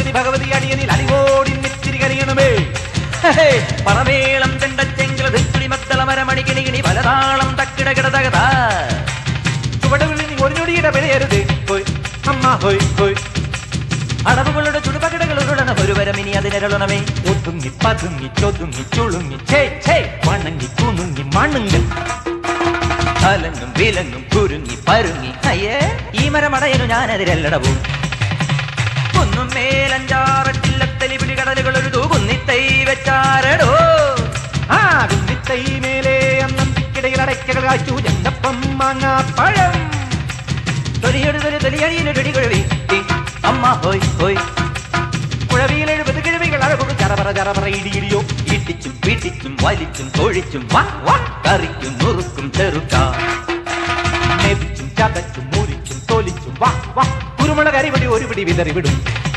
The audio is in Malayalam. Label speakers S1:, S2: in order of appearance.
S1: ഭഗവതി ഭഗവതി അടിയനിൽ അലിവോടി നെറ്റിരി കരിയണമേ ഹേ, പറമേളം ചെണ്ടച്ചെങ്കില ധിക്കിളി മത്തള മരമണി കിണികിണി പലതാളം തക്കിട കിടതകതാ ചുവടുകളിൽ നീ ഒരു ഞൊടിയുടെ വിലയരുത് ഹോയ് അമ്മ ഹോയ് ഹോയ് അടവുകളുടെ ചുടുപകടകൾ ഉരുളണ ഒരു വരമിനി അതിനരളണമേ ഒതുങ്ങി പതുങ്ങി ചൊതുങ്ങി ചുളുങ്ങി ഛേ ഛേ വണങ്ങി കുണുങ്ങി മണുങ്ങൽ അലങ്ങും വിലങ്ങും കുരുങ്ങി പരുങ്ങി അയ്യേ ഈ മരമടയനു ഞാനതിരല്ലടവും കുന്നും മേലഞ്ചാറട്ടില്ലത്തലി പിടി കടലുകൾ ഒരു തൂകുന്നിത്തൈ വെച്ചാരടോ ആ കുന്നിത്തൈ മേലെ അന്നന്തിക്കിടയിൽ അടയ്ക്കകൾ കാച്ചു ചെന്തപ്പം മാങ്ങാ പഴം തൊലിയെടുതൊരു തൊലിയഴിയിലൊടി കുഴവി അമ്മ ഹോയ് ഹോയ് കുഴവിയിൽ എഴുപത് കിഴവികൾ അഴകും ചറപറ ചറപറ ഇടിയിടിയോ ഇട്ടിച്ചും പിടിച്ചും വലിച്ചും തൊഴിച്ചും വാ വാ കറിക്കും നുറുക്കും ചെറുക്ക നെവിച്ചും ചതച്ചും മുറിച്ചും തൊലിച്ചും വാ വാ കുരുമുളക് അരിപടി ഒരു പിടി വിതറി വിടും